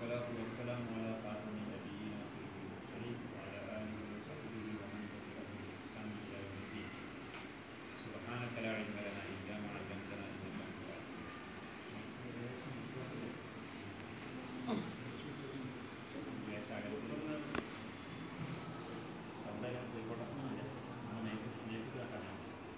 والصلاة والسلام على خاتم النبيين وسيد المرسلين وعلى آله وصحبه ومن تبعهم بإحسان إلى يوم الدين سبحانك لا علم لنا إلا ما علمتنا إنك أنت العليم sound അതിനകത്ത് പോയിക്കോട്ടെ അല്ലേ നമ്മൾ മേക്ക് മേക്ക് കേട്ടാൽ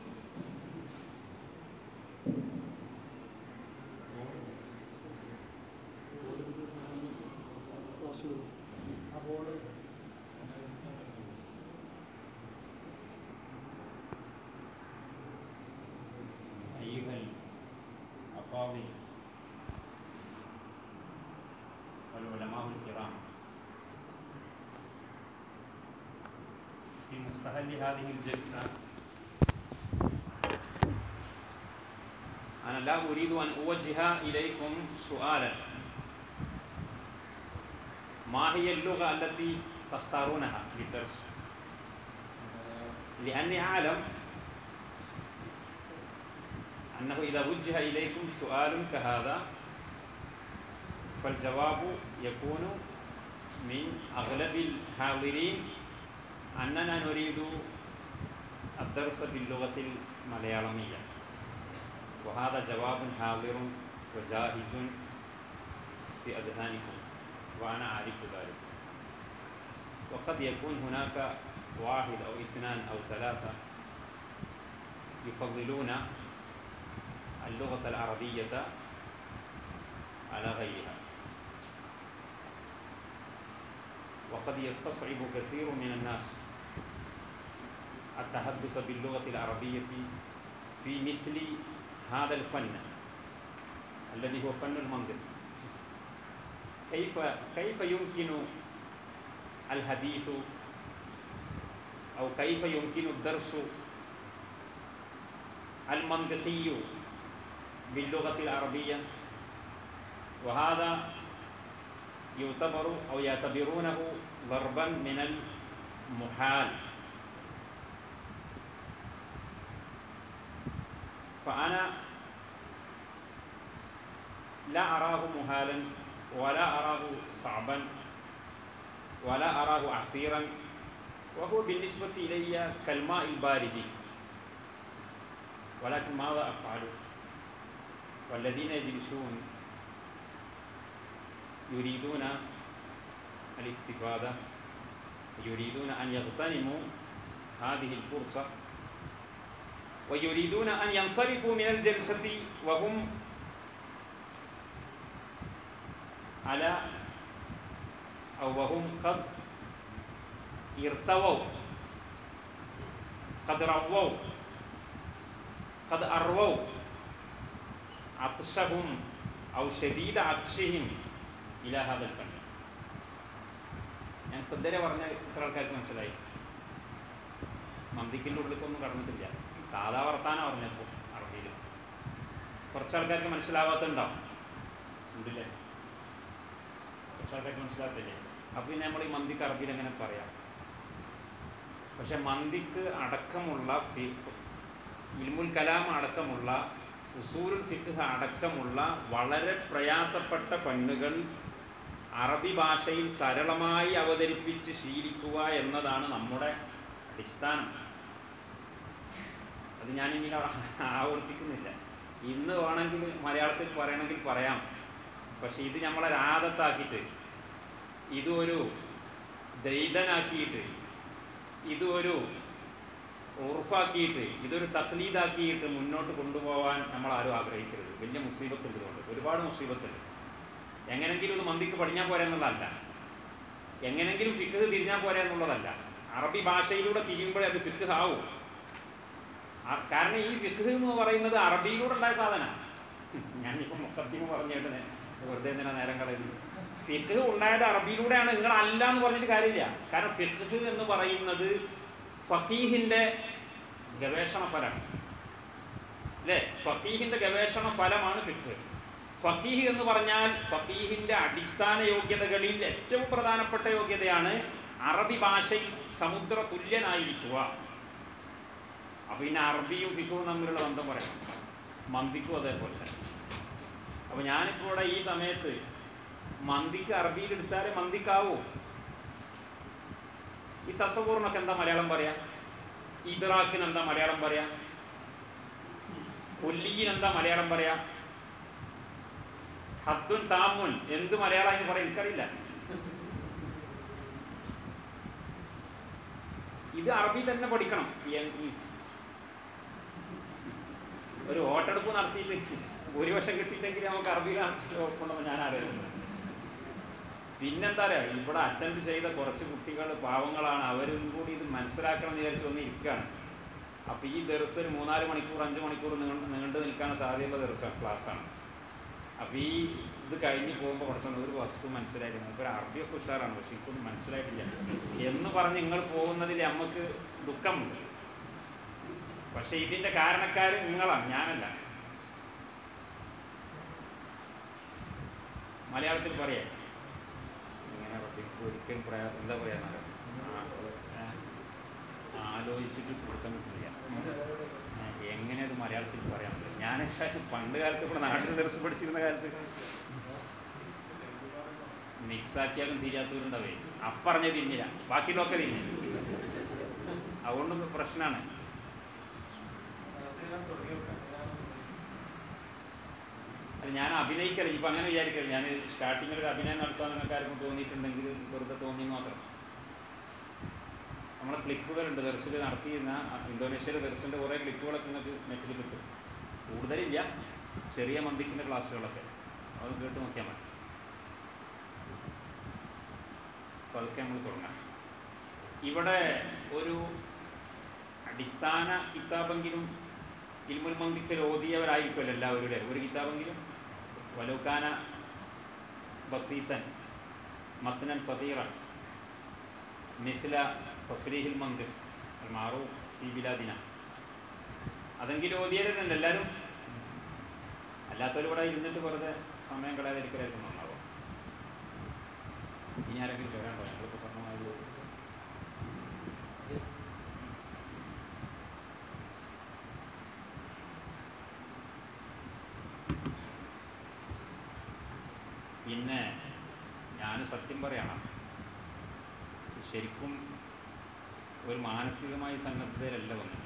أيها الأفاضل والعلماء الكرام في مستهل هذه الجلسة أنا لا أريد أن أوجه إليكم سؤالا ما هي اللغة التي تختارونها للدرس لأني أعلم أنه إذا وجه إليكم سؤال كهذا فالجواب يكون من أغلب الحاضرين أننا نريد الدرس باللغة المليالمية وهذا جواب حاضر وجاهز في أذهانكم وأنا أعرف ذلك وقد يكون هناك واحد أو اثنان أو ثلاثة يفضلون اللغة العربية على غيرها وقد يستصعب كثير من الناس التحدث باللغة العربية في مثل هذا الفن الذي هو فن المنطق كيف كيف يمكن الحديث أو كيف يمكن الدرس المنطقي باللغة العربية وهذا يعتبر أو يعتبرونه ضربا من المحال فأنا لا أراه محالا ولا أراه صعبا ولا أراه عسيرا وهو بالنسبة إلي كالماء البارد ولكن ماذا أفعل والذين يجلسون يريدون الاستفادة يريدون أن يغتنموا هذه الفرصة ويريدون أن ينصرفوا من الجلسة وهم على أو وهم قد ارتووا قد رووا قد أرووا عطشهم أو شديد عطشهم إلى هذا الفن ഞാൻ ഇപ്പം ഇതുവരെ പറഞ്ഞ ഇത്ര ആൾക്കാർക്ക് മനസ്സിലായി മന്തിക്കിൻ്റെ ഉള്ളിലേക്കൊന്നും കടന്നിട്ടില്ല സാധാ വർത്താനം പറഞ്ഞപ്പോൾ അറബിയിൽ കുറച്ച് ആൾക്കാർക്ക് മനസ്സിലാവാത്തുണ്ടാവും ഉണ്ടല്ലേ കുറച്ച് ആൾക്കാർക്ക് മനസ്സിലാകത്തില്ലേ അപ്പം പിന്നെ നമ്മൾ ഈ മന്തിക്ക് അറബിയിൽ എങ്ങനെ പറയാം പക്ഷെ മന്തിക്ക് അടക്കമുള്ള ഫി ഇൽമുൽ കലാം അടക്കമുള്ള ഉസൂലുൽ ഫിഖ് അടക്കമുള്ള വളരെ പ്രയാസപ്പെട്ട ഫണ്ണുകൾ അറബി ഭാഷയിൽ സരളമായി അവതരിപ്പിച്ച് ശീലിക്കുക എന്നതാണ് നമ്മുടെ അടിസ്ഥാനം അത് ഞാനിനി ആവർത്തിക്കുന്നില്ല ഇന്ന് വേണമെങ്കിൽ മലയാളത്തിൽ പറയണമെങ്കിൽ പറയാം പക്ഷെ ഇത് നമ്മളെ രാധത്താക്കിയിട്ട് ഇത് ഒരു ദൈതനാക്കിയിട്ട് ഇത് ഒരു ഉറഫാക്കിയിട്ട് ഇതൊരു തക്ലീദാക്കിയിട്ട് മുന്നോട്ട് കൊണ്ടുപോകാൻ നമ്മൾ ആരും ആഗ്രഹിക്കരുത് വലിയ മുസീബത്തുണ്ട് ഇതുകൊണ്ട് ഒരുപാട് മുസീബത്തുണ്ട് എങ്ങനെങ്കിലും ഇത് മന്തിക്ക് പഠിഞ്ഞാൽ പോരാ എന്നുള്ളതല്ല എങ്ങനെങ്കിലും ഫിഖ് തിരിഞ്ഞാൽ പോരാ എന്നുള്ളതല്ല അറബി ഭാഷയിലൂടെ തിരിയുമ്പോഴേ അത് ഫിഖ് ആവും കാരണം ഈ ഫിഖ് എന്ന് പറയുന്നത് അറബിയിലൂടെ ഉണ്ടായ സാധനമാണ് ഞാനിപ്പോൾ മുക്കദ്ദിമ പറഞ്ഞിട്ട് വെറുതെ എന്തിനാ നേരം കളയുന്നത് ഫിഖ് ഉണ്ടായത് അറബിയിലൂടെയാണ് നിങ്ങൾ അല്ല എന്ന് പറഞ്ഞിട്ട് കാര്യമില്ല കാരണം ഫിഖ് എന്ന് പറയുന്നത് ഫക്കീഹിന്റെ ഗവേഷണ ഫലമാണ് അല്ലേ ഫക്കീഹിന്റെ ഗവേഷണ ഫലമാണ് ഫിഖ് ഫക്കീഹ് എന്ന് പറഞ്ഞാൽ ഫക്കീഹിന്റെ അടിസ്ഥാന യോഗ്യതകളിൽ ഏറ്റവും പ്രധാനപ്പെട്ട യോഗ്യതയാണ് അറബി ഭാഷയിൽ സമുദ്ര തുല്യനായിരിക്കുക അപ്പൊ പിന്നെ അറബിയും ഫിഖുവും തമ്മിലുള്ള ബന്ധം പറയാം മന്തിക്കും അതേപോലെ തന്നെ അപ്പോൾ ഞാനിപ്പോൾ ഇവിടെ ഈ സമയത്ത് മന്തിക്ക് അറബിയിൽ എടുത്താലേ മന്തിക്കാവൂ ഈ തസവൂറിനൊക്കെ എന്താ മലയാളം പറയാ ഇദ്രാക്കിന് എന്താ മലയാളം പറയാ കൊല്ലിയിന് എന്താ മലയാളം പറയാ ഹദ്ദുൻ താമുൻ എന്ത് മലയാളം പറയാം എനിക്കറിയില്ല ഇത് അറബി തന്നെ പഠിക്കണം എൻ- ഈ ഒരു വോട്ടെടുപ്പ് നടത്തിയിട്ട് ഭൂരിപക്ഷം കിട്ടിയിട്ടെങ്കിൽ നമുക്ക് അറബിയിൽ നടത്തി ഉറപ്പുണ്ടെന്ന് ഞാൻ ആലോചിക്കുന്നത് പിന്നെന്താ പറയാ ഇവിടെ അറ്റൻഡ് ചെയ്ത കുറച്ച് കുട്ടികൾ പാവങ്ങളാണ് അവരും കൂടി ഇത് മനസ്സിലാക്കണം എന്ന് വിചാരിച്ച് വന്ന് ഇരിക്കുകയാണ് അപ്പോൾ ഈ ദർസ് ഒരു മൂന്നാല് മണിക്കൂർ അഞ്ച് മണിക്കൂർ നീണ്ട് നീണ്ടു നിൽക്കാൻ സാധ്യതയുള്ള ദർസാണ് ക്ലാസ്സാണ് അപ്പോൾ ഈ ഇത് കഴിഞ്ഞ് പോകുമ്പോൾ കുറച്ചൊന്നും ഒരു വസ്തു മനസ്സിലായില്ല നമുക്ക് ഒരു അറബിയൊക്കെ ഉഷാറാണ് പക്ഷെ എനിക്കൊന്നും മനസ്സിലായിട്ടില്ല എന്ന് പറഞ്ഞ് നിങ്ങൾ പോകുന്നതിൽ നമുക്ക് ദുഃഖമുണ്ട് പക്ഷെ ഇതിൻ്റെ കാരണക്കാർ നിങ്ങളാണ് ഞാനല്ല മലയാളത്തിൽ പറയാം ഇങ്ങനെ റബ്ബിക്ക് ഒരിക്കലും പ്രയാ എന്താ പറയാ ആലോചിച്ചിട്ട് കൊടുക്കാൻ കിട്ടില്ല ആ, എങ്ങനെ അത് മലയാളത്തിൽ പറയാൻ പറ്റും ഞാൻ പണ്ട് കാലത്ത് ഇവിടെ നാട്ടിൽ ദർശനം പഠിച്ചിരുന്ന കാലത്ത് മിക്സ് ആക്കിയാലും തിരിയാത്തവരുണ്ടാവേ അപ്പറഞ്ഞ തിരിഞ്ഞില്ല ബാക്കിയുള്ളതൊക്കെ തിരിഞ്ഞു അതുകൊണ്ട് പ്രശ്നമാണ് അല്ല ഞാൻ അഭിനയിക്കല്ല ഇപ്പം അങ്ങനെ വിചാരിക്കരുത് ഞാൻ സ്റ്റാർട്ടിങ്ങിൽ ഒരു അഭിനയം നടത്താൻ നിങ്ങൾക്ക് ആർക്കും തോന്നിയിട്ടുണ്ടെങ്കിൽ വെറുതെ തോന്നി എന്ന് മാത്രം നമ്മളെ ക്ലിപ്പുകളുണ്ട് ദർശിൽ നടത്തിയിരുന്ന ഇന്തോനേഷ്യയിലെ ദർശൻ്റെ കുറേ ക്ലിപ്പുകളൊക്കെ നിങ്ങൾക്ക് നെറ്റിൽ കിട്ടും കൂടുതലില്ല ചെറിയ മന്ദിക്കിൻ്റെ ക്ലാസ്സുകളൊക്കെ അത് കേട്ട് നോക്കിയാൽ മതി അപ്പോൾ അതൊക്കെ നമ്മൾ തുടങ്ങാം ഇവിടെ ഒരു അടിസ്ഥാന കിതാബെങ്കിലും ഇൽമുൽ മന്ദിക്കൽ ഓതിയവരായിരിക്കുമല്ലോ എല്ലാവരും അല്ലേ ഒരു കിതാബെങ്കിലും വലൂക്കാന ബസീത്തൻ മത്തനൻ സതീറൻ മിസില തസ്രീഹിൽ മന്ദിർ മാറൂഫ് ഈ ബിലാദിന അതെങ്കിലും ഓതിയവരല്ലേ എല്ലാവരും അല്ലാത്തവർ ഇവിടെ ഇരുന്നിട്ട് വെറുതെ സമയം കളയാതിരിക്കലായിരിക്കും നന്നാവും ഇനി ആരെങ്കിലും വരാണ്ടോ ഞങ്ങളിപ്പോൾ പറഞ്ഞ മാതിരി പിന്നെ ഞാൻ സത്യം പറയണം ശരിക്കും ഒരു മാനസികമായി സന്നദ്ധതയിലല്ല വന്നിട്ടുള്ളത്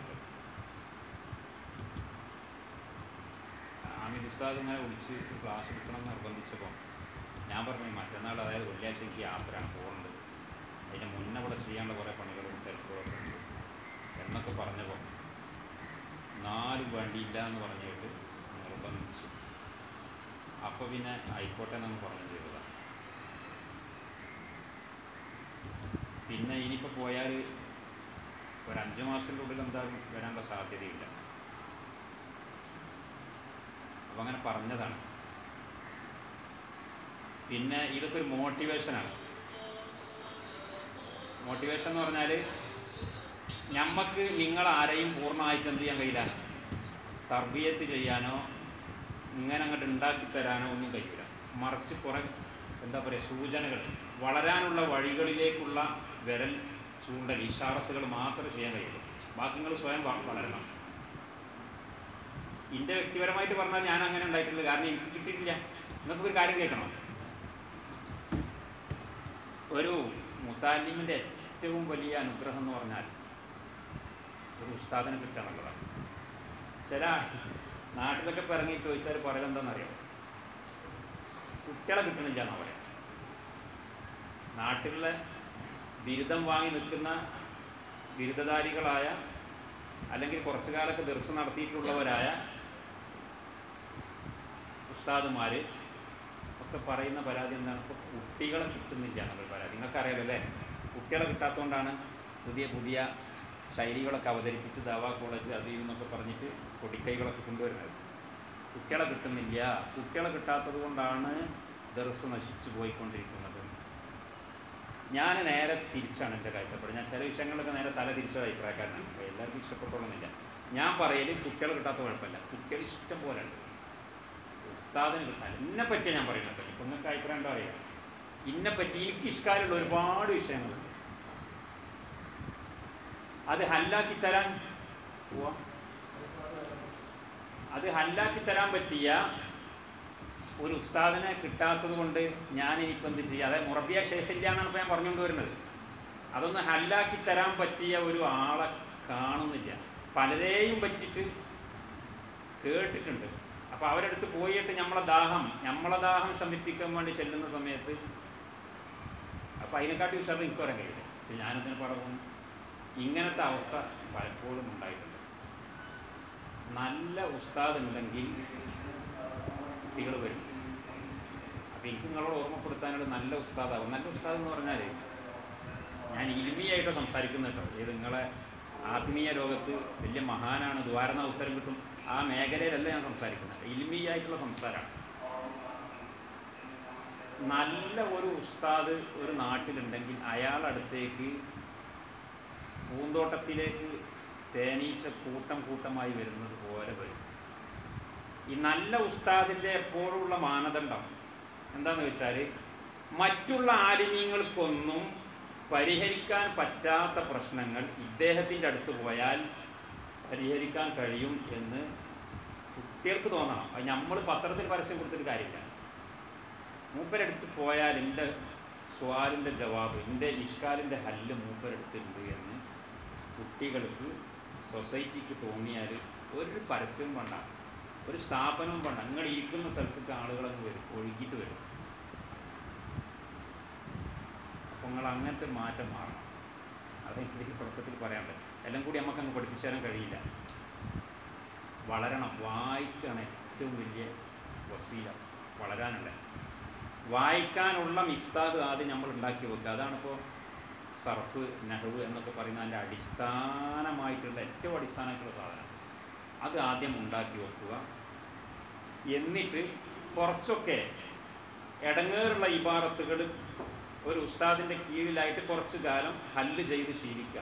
ആമിദ് ഉസ്താദ് ഇങ്ങനെ വിളിച്ച് ക്ലാസ് എടുക്കണം എന്ന് നിർബന്ധിച്ചപ്പോൾ ഞാൻ പറഞ്ഞു മറ്റന്നാൾ അതായത് വെള്ളിയാഴ്ച എനിക്ക് യാത്രയാണ് പോകുന്നുണ്ട് അതിൻ്റെ മുന്നേ ഇവിടെ ചെയ്യാനുള്ള കുറേ പണികളും തിരക്കുകളൊക്കെ ഉണ്ട് എന്നൊക്കെ പറഞ്ഞപ്പോൾ നാലും വേണ്ടിയില്ല എന്ന് പറഞ്ഞിട്ട് നിർബന്ധിച്ചു അപ്പോൾ പിന്നെ ആയിക്കോട്ടെ എന്നങ്ങ് പറഞ്ഞു ചെയ്തതാണ് പിന്നെ ഇനിയിപ്പോൾ പോയാൽ ഒരു അഞ്ച് മാസത്തിൻ്റെ ഉള്ളിൽ എന്തായാലും വരാനുള്ള സാധ്യതയില്ല അപ്പം അങ്ങനെ പറഞ്ഞതാണ് പിന്നെ ഇതൊക്കെ ഒരു മോട്ടിവേഷനാണ് മോട്ടിവേഷൻ എന്ന് പറഞ്ഞാൽ ഞമ്മക്ക് നിങ്ങളാരെയും പൂർണ്ണമായിട്ട് എന്ത് ചെയ്യാൻ കഴിയില്ല തർബിയത്ത് ചെയ്യാനോ ഇങ്ങനെ അങ്ങോട്ട് ഉണ്ടാക്കി തരാനോ ഒന്നും കഴിയില്ല മറിച്ച് കുറേ എന്താ പറയുക സൂചനകൾ വളരാനുള്ള വഴികളിലേക്കുള്ള വിരൽ ചൂണ്ടൽ ഇഷാറത്തുകൾ മാത്രമേ ചെയ്യാൻ കഴിയുള്ളൂ ബാക്കി നിങ്ങൾ സ്വയം വ- വളരണം എൻ്റെ വ്യക്തിപരമായിട്ട് പറഞ്ഞാൽ ഞാൻ അങ്ങനെ ഉണ്ടായിട്ടില്ല കാരണം എനിക്ക് കിട്ടിയിട്ടില്ല നിങ്ങൾക്ക് ഒരു കാര്യം കേൾക്കണം ഒരു മുത്താലിമിൻ്റെ ഏറ്റവും വലിയ അനുഗ്രഹം എന്ന് പറഞ്ഞാൽ ഒരു ഉസ്താദിനെ കിട്ടുക എന്നുള്ളതാണ് ചില നാട്ടിലൊക്കെ ഇപ്പം ഇറങ്ങി ചോദിച്ചാൽ പറയൽ എന്താണെന്നറിയോ കുട്ടികളെ കിട്ടണില്ല എന്നാണ് പറയാം നാട്ടിലെ ബിരുദം വാങ്ങി നിൽക്കുന്ന ബിരുദധാരികളായ അല്ലെങ്കിൽ കുറച്ചു കാലമൊക്കെ ദർശനം നടത്തിയിട്ടുള്ളവരായ ഉസ്താദുമാർ ഒക്കെ പറയുന്ന പരാതി എന്താണ് ഇപ്പോൾ കുട്ടികളെ കിട്ടുന്നില്ല എന്നുള്ളൊരു പരാതി നിങ്ങൾക്കറിയാലോ അല്ലേ കുട്ടികളെ കിട്ടാത്തതുകൊണ്ടാണ് പുതിയ പുതിയ ശൈലികളൊക്കെ അവതരിപ്പിച്ച് ദാവാ കോളേജ് അത് ഇതെന്നൊക്കെ പറഞ്ഞിട്ട് പൊടിക്കൈകളൊക്കെ കൊണ്ടുവരുന്നത് കുട്ടികളെ കിട്ടുന്നില്ല കുട്ടികളെ കിട്ടാത്തത് കൊണ്ടാണ് ദർസ് നശിച്ചു പോയിക്കൊണ്ടിരിക്കുന്നത് ഞാൻ നേരെ തിരിച്ചാണ് എൻ്റെ കാഴ്ചപ്പാട് ഞാൻ ചില വിഷയങ്ങളിലൊക്കെ നേരെ തല തിരിച്ച അഭിപ്രായക്കാരനാണ് അപ്പോൾ എല്ലാവർക്കും ഇഷ്ടപ്പെട്ടോളന്നില്ല ഞാൻ പറയൽ കുട്ടികൾ കിട്ടാത്ത കുഴപ്പമില്ല കുട്ടികൾ ഇഷ്ടം പോലെ ഉണ്ട് ഉസ്താദിന് കിട്ടാൻ ഇന്നെ പറ്റിയ ഞാൻ പറയുന്നത് ഇപ്പം നിങ്ങൾക്ക് അഭിപ്രായം എന്താ അറിയാം ഇന്നെ പറ്റി എനിക്ക് ഇഷ്ടമുള്ള ഒരുപാട് വിഷയങ്ങളുണ്ട് അത് ഹല്ലാക്കി തരാൻ പോവാം അത് ഹല്ലാക്കി തരാൻ പറ്റിയ ഒരു ഉസ്താദിനെ കിട്ടാത്തത് കൊണ്ട് ഞാൻ ഇനിയിപ്പോൾ എന്ത് ചെയ്യുക അതായത് മുറബിയ ഷെയ്ഖില്ല എന്നാണ് ഇപ്പോൾ ഞാൻ പറഞ്ഞുകൊണ്ട് വരുന്നത് അതൊന്ന് ഹല്ലാക്കി തരാൻ പറ്റിയ ഒരു ആളെ കാണുന്നില്ല പലരെയും പറ്റിയിട്ട് കേട്ടിട്ടുണ്ട് അപ്പോൾ അവരടുത്ത് പോയിട്ട് നമ്മളെ ദാഹം നമ്മളെ ദാഹം ശമിപ്പിക്കാൻ വേണ്ടി ചെല്ലുന്ന സമയത്ത് അപ്പോൾ അതിനെക്കാട്ടി ഉഷാറ് എനിക്ക് പറയാൻ കഴിയില്ല അപ്പോൾ ഞാനതിന് പറഞ്ഞു ഇങ്ങനത്തെ അവസ്ഥ പലപ്പോഴും ഉണ്ടായിട്ടുണ്ട് നല്ല ഉസ്താദ് ഉണ്ടെങ്കിൽ കുട്ടികൾ വരും അപ്പോൾ എനിക്ക് നിങ്ങളോട് ഓർമ്മപ്പെടുത്താനുള്ള നല്ല ഉസ്താദാവും നല്ല ഉസ്താദ് എന്ന് പറഞ്ഞാൽ ഞാൻ ഇൽമിയായിട്ട് സംസാരിക്കുന്ന കേട്ടോ ഇത് നിങ്ങളെ ആത്മീയ ലോകത്ത് വലിയ മഹാനാണ് ദ്വാരന ഉത്തരം കിട്ടും ആ മേഖലയിലല്ല ഞാൻ സംസാരിക്കുന്നത് ഇൽമിയായിട്ടുള്ള സംസാരമാണ് നല്ല ഒരു ഉസ്താദ് ഒരു നാട്ടിലുണ്ടെങ്കിൽ അയാളടുത്തേക്ക് പൂന്തോട്ടത്തിലേക്ക് തേനീച്ച കൂട്ടം കൂട്ടമായി വരുന്നത് പോലെ വരും ഈ നല്ല ഉസ്താദിൻ്റെ എപ്പോഴുള്ള മാനദണ്ഡം എന്താണെന്ന് വെച്ചാൽ മറ്റുള്ള ആലിമീങ്ങൾക്കൊന്നും പരിഹരിക്കാൻ പറ്റാത്ത പ്രശ്നങ്ങൾ ഇദ്ദേഹത്തിൻ്റെ അടുത്ത് പോയാൽ പരിഹരിക്കാൻ കഴിയും എന്ന് കുട്ടികൾക്ക് തോന്നണം അത് നമ്മൾ പത്രത്തിൽ പരസ്യം കൊടുത്തിട്ട് കാര്യമില്ല മൂപ്പരെടുത്ത് പോയാൽ എൻ്റെ സ്വാലിൻ്റെ ജവാബ് എൻ്റെ ഇഷ്കാലിൻ്റെ ഹല്ല് മൂപ്പരെടുത്തിട്ടുണ്ട് എന്ന് കുട്ടികൾക്ക് സൊസൈറ്റിക്ക് തോന്നിയാൽ ഒരു പരസ്യവും വേണ്ട ഒരു സ്ഥാപനവും വേണ്ട നിങ്ങൾ ഇരിക്കുന്ന സ്ഥലത്തേക്ക് ആളുകളങ്ങ് വരും ഒഴുകിയിട്ട് വരും അപ്പോൾ നിങ്ങൾ അങ്ങനത്തെ ഒരു മാറ്റം മാറണം അതെനിക്ക് ഇതിൽ തുടക്കത്തിൽ പറയാനുള്ളത് എല്ലാം കൂടി നമുക്കങ്ങ് പഠിപ്പിച്ചു തരാൻ കഴിയില്ല വളരണം വായിക്കാണ് ഏറ്റവും വലിയ വസീല വളരാനുള്ള വായിക്കാനുള്ള മിഫ്താഹ് ആദ്യം നമ്മൾ ഉണ്ടാക്കി വെക്കുക അതാണിപ്പോൾ സർഫ് നെഹ്വ് എന്നൊക്കെ പറയുന്ന അതിൻ്റെ അടിസ്ഥാനമായിട്ടുള്ള ഏറ്റവും അടിസ്ഥാനമായിട്ടുള്ള സാധനം അത് ആദ്യം ഉണ്ടാക്കി വെക്കുക എന്നിട്ട് കുറച്ചൊക്കെ ഇടങ്ങേറുള്ള ഇബാറത്തുകൾ ഒരു ഉസ്താദിൻ്റെ കീഴിലായിട്ട് കുറച്ച് കാലം ഹല്ല് ചെയ്ത് ശീലിക്കുക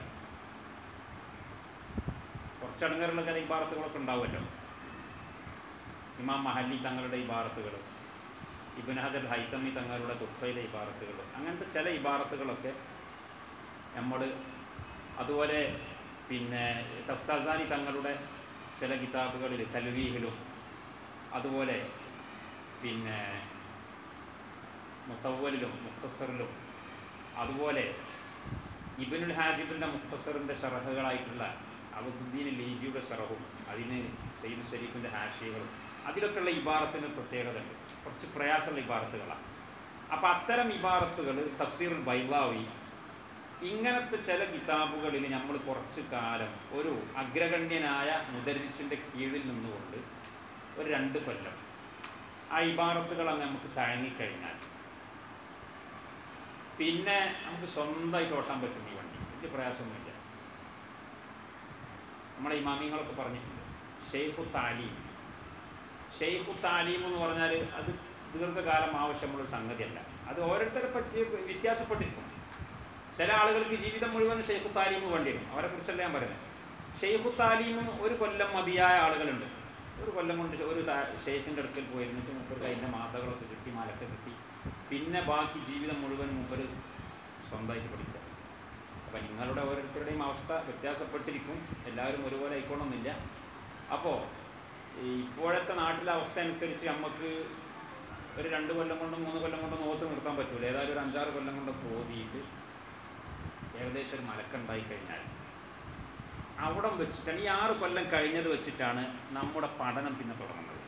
കുറച്ച് ഇടങ്ങേറുള്ള ചില ഇബാറത്തുകളൊക്കെ ഉണ്ടാവുമല്ലോ ഇമാം മഹല്ലി തങ്ങളുടെ ഇബാറത്തുകൾ ഇബിൻ ഹജർ ഹൈത്തമ്മി തങ്ങളുടെ തുഫയിലെ ഇബാറത്തുകൾ അങ്ങനത്തെ ചില ഇബാറത്തുകളൊക്കെ നമ്മൾ അതുപോലെ പിന്നെ തഫ്താസാനി തങ്ങളുടെ ചില കിതാബുകളിൽ തൽവീഹിലും അതുപോലെ പിന്നെ മുത്തവലിലും മുഖ്തസറിലും അതുപോലെ ഇബിനുൽ ഹാജിബിൻ്റെ മുഖ്തസറിൻ്റെ ഷറഹുകളായിട്ടുള്ള അബുദ്ദീൻ ലീജിയുടെ ഷറഹും അതിന് സയ്യിദ് ഷരീഫിൻ്റെ ഹാഷിയകളും അതിലൊക്കെയുള്ള ഇബാറത്തിന് പ്രത്യേകത ഉണ്ട് കുറച്ച് പ്രയാസമുള്ള ഇബാറത്തുകളാണ് അപ്പോൾ അത്തരം ഇബാറത്തുകൾ തഫ്സീറുൽ ബൈലാവി ഇങ്ങനത്തെ ചില കിതാബുകളിൽ നമ്മൾ കുറച്ച് കാലം ഒരു അഗ്രഗണ്യനായ മുദരിസിൻ്റെ കീഴിൽ നിന്നുകൊണ്ട് ഒരു രണ്ട് കൊല്ലം ആ ഇബാറത്തുകൾ അങ്ങ് നമുക്ക് തഴങ്ങിക്കഴിഞ്ഞാൽ പിന്നെ നമുക്ക് സ്വന്തമായിട്ട് ഓട്ടാൻ പറ്റും ഈ വണ്ടി വലിയ പ്രയാസമൊന്നുമില്ല നമ്മളെ ഇമാമിങ്ങളൊക്കെ പറഞ്ഞിട്ടുണ്ട് ഷെയ്ഖു താലീം ഷെയ്ഖു താലീം എന്ന് പറഞ്ഞാൽ അത് ദീർഘകാലം ആവശ്യമുള്ള സംഗതിയല്ല അത് ഓരോരുത്തരെ പറ്റി വ്യത്യാസപ്പെട്ടിരിക്കും ചില ആളുകൾക്ക് ജീവിതം മുഴുവൻ ഷെയ്ഖു താലീം വേണ്ടി വരും അവരെ കുറിച്ചല്ല ഞാൻ പറയുന്നത് ഷെയ്ഖു താലീം ഒരു കൊല്ലം മതിയായ ആളുകളുണ്ട് ഒരു കൊല്ലം കൊണ്ട് ഒരു ഷെയ്ഖിൻ്റെ അടുക്കൽ പോയിരുന്നിട്ട് മൂപ്പർക്ക് അതിൻ്റെ മാതകളൊക്കെ കിട്ടി മലക്കെ കിട്ടി പിന്നെ ബാക്കി ജീവിതം മുഴുവൻ മൂപ്പർ സ്വന്തമായിട്ട് പഠിക്കുക അപ്പം നിങ്ങളുടെ ഓരോരുത്തരുടെയും അവസ്ഥ വ്യത്യാസപ്പെട്ടിരിക്കും എല്ലാവരും ഒരുപോലെ ആയിക്കോണമെന്നില്ല അപ്പോൾ ഇപ്പോഴത്തെ നാട്ടിലെ അവസ്ഥ അനുസരിച്ച് നമുക്ക് ഒരു രണ്ട് കൊല്ലം കൊണ്ടും മൂന്ന് കൊല്ലം കൊണ്ടും നോത്ത് നിർത്താൻ പറ്റൂല ഏതായാലും ഒരു അഞ്ചാറ് കൊല്ലം കൊണ്ടൊക്കെ ഓതിയിട്ട് ഏകദേശം ഒരു മലക്കുണ്ടായി കഴിഞ്ഞാൽ അവിടം വെച്ചിട്ടാണ് ഈ ആറ് കൊല്ലം കഴിഞ്ഞത് വെച്ചിട്ടാണ് നമ്മുടെ പഠനം പിന്നെ തുടങ്ങുന്നത്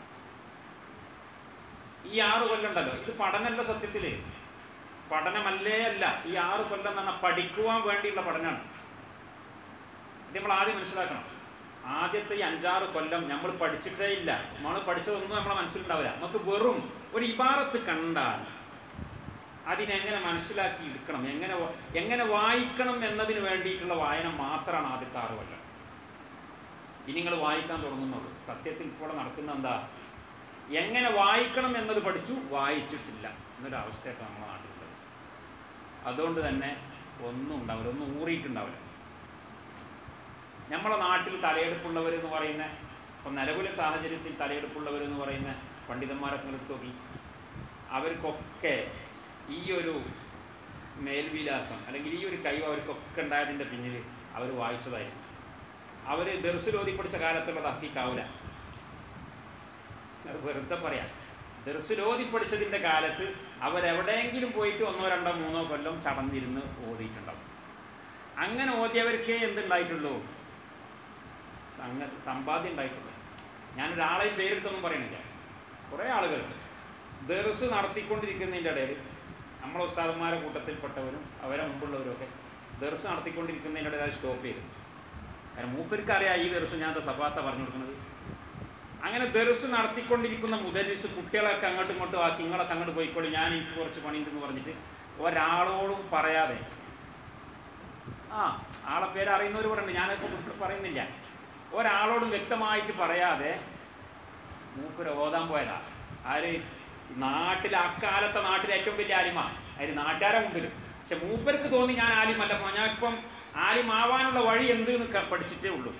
ഈ ആറ് കൊല്ലം ഉണ്ടല്ലോ ഇത് പഠനമല്ല സത്യത്തിൽ പഠനമല്ലേ അല്ല ഈ ആറ് കൊല്ലം എന്ന് പറഞ്ഞാൽ പഠിക്കുവാൻ വേണ്ടിയുള്ള പഠനമാണ് ഇത് നമ്മൾ ആദ്യം മനസ്സിലാക്കണം ആദ്യത്തെ ഈ അഞ്ചാറ് കൊല്ലം നമ്മൾ പഠിച്ചിട്ടേ ഇല്ല നമ്മൾ പഠിച്ചതൊന്നും നമ്മളെ മനസ്സിലുണ്ടാവില്ല നമുക്ക് വെറും ഒരു ഇബാറത്ത് കണ്ടാൽ അതിനെങ്ങനെ മനസ്സിലാക്കി എടുക്കണം എങ്ങനെ എങ്ങനെ വായിക്കണം എന്നതിന് വേണ്ടിയിട്ടുള്ള വായന മാത്രമാണ് ആദ്യത്തെ ആറ് കൊല്ലം ഇനി നിങ്ങൾ വായിക്കാൻ തുടങ്ങുന്നുള്ളൂ സത്യത്തിൽ ഇപ്പോൾ നടക്കുന്ന എന്താ എങ്ങനെ വായിക്കണം എന്നത് പഠിച്ചു വായിച്ചിട്ടില്ല എന്നൊരു അവസ്ഥയൊക്കെ നമ്മുടെ നാട്ടിലുള്ളത് അതുകൊണ്ട് തന്നെ ഒന്നും ഉണ്ടാവില്ല ഒന്നും ഊറിയിട്ടുണ്ടാവില്ല നമ്മളെ നാട്ടിൽ തലയെടുപ്പുള്ളവർ എന്ന് പറയുന്ന ഇപ്പം നിലവിലെ സാഹചര്യത്തിൽ തലയെടുപ്പുള്ളവർ എന്ന് പറയുന്ന പണ്ഡിതന്മാരൊക്കെ എടുത്തു നോക്കി അവർക്കൊക്കെ ഈ ഒരു മേൽവിലാസം അല്ലെങ്കിൽ ഈ ഒരു കഴിവ് അവർക്കൊക്കെ ഉണ്ടായതിൻ്റെ പിന്നിൽ അവർ വായിച്ചതായിരിക്കും അവർ ദർശലോതി പഠിച്ച കാലത്തുള്ള തഹക്കിക്കാവില്ല അത് വെറുതെ പറയാം ദർസിലോതി പഠിച്ചതിൻ്റെ കാലത്ത് അവരെവിടെയെങ്കിലും പോയിട്ട് ഒന്നോ രണ്ടോ മൂന്നോ കൊല്ലം ചടഞ്ഞിരുന്ന് ഓതിയിട്ടുണ്ടാവും അങ്ങനെ ഓതിയവർക്കേ എന്തുണ്ടായിട്ടുള്ളൂ സംഗ സമ്പാദ്യം ഉണ്ടായിട്ടുള്ളൂ ഞാനൊരാളെയും പേരെടുത്തൊന്നും പറയണില്ല കുറേ ആളുകളുണ്ട് ദർസ് നടത്തിക്കൊണ്ടിരിക്കുന്നതിൻ്റെ ഇടയിൽ നമ്മളെ ഉസ്താദന്മാരെ കൂട്ടത്തിൽപ്പെട്ടവരും അവരെ മുമ്പുള്ളവരൊക്കെ ദർസ് നടത്തിക്കൊണ്ടിരിക്കുന്നതിൻ്റെ ഇടയിൽ അത് സ്റ്റോപ്പ് ചെയ്തു കാരണം മൂപ്പർക്ക് അറിയാം ഈ ദർസ് ഞാൻ എന്താ സഭാത്ത പറഞ്ഞു കൊടുക്കുന്നത് അങ്ങനെ ദർസ് നടത്തിക്കൊണ്ടിരിക്കുന്ന മുദരിസ് കുട്ടികളൊക്കെ അങ്ങോട്ടും ഇങ്ങോട്ടും ആക്കി നിങ്ങളൊക്കെ അങ്ങോട്ട് പോയിക്കോളി ഞാൻ എനിക്ക് കുറച്ച് പണിയുണ്ടെന്ന് പറഞ്ഞിട്ട് ഒരാളോടും പറയാതെ ആ ആളെ പേര് അറിയുന്നവർ ഇവിടെ ഉണ്ട് ഞാനിപ്പോൾ ഇവിടെ പറയുന്നില്ല ഒരാളോടും വ്യക്തമായിട്ട് പറയാതെ മൂപ്പര് ഓതാൻ പോയതാ ആര് നാട്ടിൽ അക്കാലത്തെ നാട്ടിലെ ഏറ്റവും വലിയ ആലിമ അതിന് നാട്ടുകാരെ മുമ്പിൽ പക്ഷെ മൂപ്പർക്ക് തോന്നി ഞാൻ ആലിമല്ല അപ്പൊ ഞാൻ ഇപ്പം ആലിമാവാനുള്ള വഴി എന്ത് എന്ന് ക- പഠിച്ചിട്ടേ ഉള്ളൂ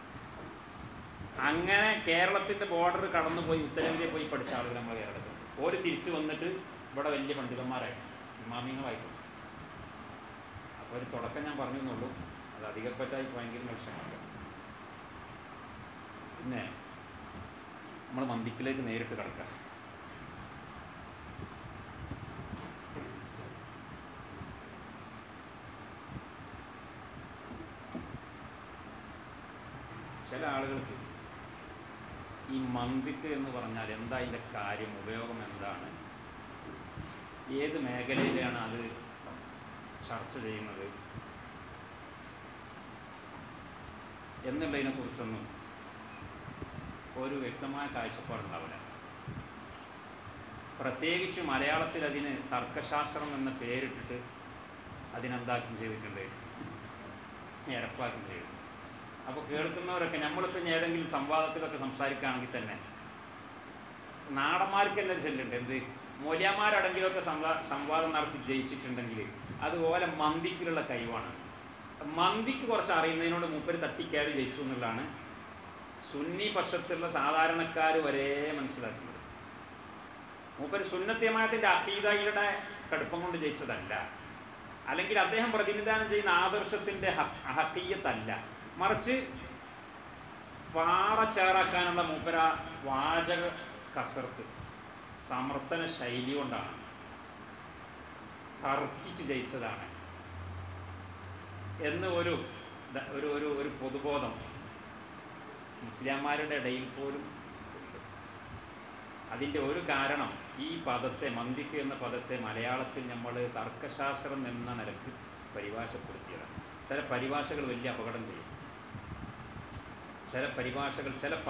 അങ്ങനെ കേരളത്തിന്റെ ബോർഡർ കടന്നുപോയി ഉത്തരേന്ത്യയിൽ പോയി പഠിച്ച ആളുകൾ നമ്മുടെ കേരളത്തിൽ ഓര് തിരിച്ചു വന്നിട്ട് ഇവിടെ വലിയ പണ്ഡിതന്മാരായി ഇമാമിങ്ങളായിട്ടുണ്ട് അപ്പോൾ ഒരു തുടക്കം ഞാൻ പറഞ്ഞു എന്നുള്ളൂ അത് അധികപ്പറ്റായി ഭയങ്കര ലക്ഷ്യമാക്കുക പിന്നെ നമ്മൾ മന്ദിക്കിലേക്ക് നേരിട്ട് കിടക്കുക ചില ആളുകൾക്ക് ഈ മന്ദിക്ക് എന്ന് പറഞ്ഞാൽ എന്താ അതിൻ്റെ കാര്യം ഉപയോഗം എന്താണ് ഏത് മേഖലയിലാണ് അത് ചർച്ച ചെയ്യുന്നത് എന്നുള്ളതിനെക്കുറിച്ചൊന്നും ഒരു വ്യക്തമായ കാഴ്ചപ്പാടുണ്ടാവില്ല പ്രത്യേകിച്ച് മലയാളത്തിൽ അതിന് തർക്കശാസ്ത്രം എന്ന പേരിട്ടിട്ട് അതിനെന്താക്കും ചെയ്തിട്ടുണ്ട് ഇരപ്പാക്കും ചെയ്തു അപ്പോൾ കേൾക്കുന്നവരൊക്കെ നമ്മളിപ്പോൾ ഇനി ഏതെങ്കിലും സംവാദത്തിലൊക്കെ സംസാരിക്കുകയാണെങ്കിൽ തന്നെ നാടന്മാർക്ക് തന്നെ ഒരു ചെല്ലുണ്ട് എന്ത് മൂല്യന്മാരടങ്കിലൊക്കെ സംവാ സംവാദം നടത്തി ജയിച്ചിട്ടുണ്ടെങ്കിൽ അതുപോലെ മന്ദിക്കിലുള്ള കഴിവാണ് മന്ദിക്ക് കുറച്ച് അറിയുന്നതിനോട് മൂപ്പര് തട്ടിക്കയറി ജയിച്ചു എന്നുള്ളതാണ് സുന്നി പക്ഷത്തുള്ള സാധാരണക്കാർ വരെ മനസ്സിലാക്കുന്നത് മൂപ്പര് സുന്നത്യമായതിൻ്റെ അക്കീതയുടെ കടുപ്പം കൊണ്ട് ജയിച്ചതല്ല അല്ലെങ്കിൽ അദ്ദേഹം പ്രതിനിധാനം ചെയ്യുന്ന ആദർശത്തിൻ്റെ ഹത്തീയത്തല്ല മറിച്ച് പാറ ചേറാക്കാനുള്ള മൂപ്പര വാചക കസർത്ത് സമർത്ഥന ശൈലി കൊണ്ടാണ് തർക്കിച്ച് ജയിച്ചതാണ് എന്ന് ഒരു ദ- ഒരു ഒരു ഒരു പൊതുബോധം മുസ്ലിംമാരുടെ ഇടയിൽ പോലും ഉണ്ട് അതിൻ്റെ ഒരു കാരണം ഈ പദത്തെ മന്ദിക്ക് എന്ന പദത്തെ മലയാളത്തിൽ നമ്മൾ തർക്കശാസ്ത്രം എന്ന നിലക്ക് പരിഭാഷപ്പെടുത്തിയതാണ് ചില പരിഭാഷകൾ വലിയ അപകടം ചെയ്യും ചില പരിഭാഷകൾ ചില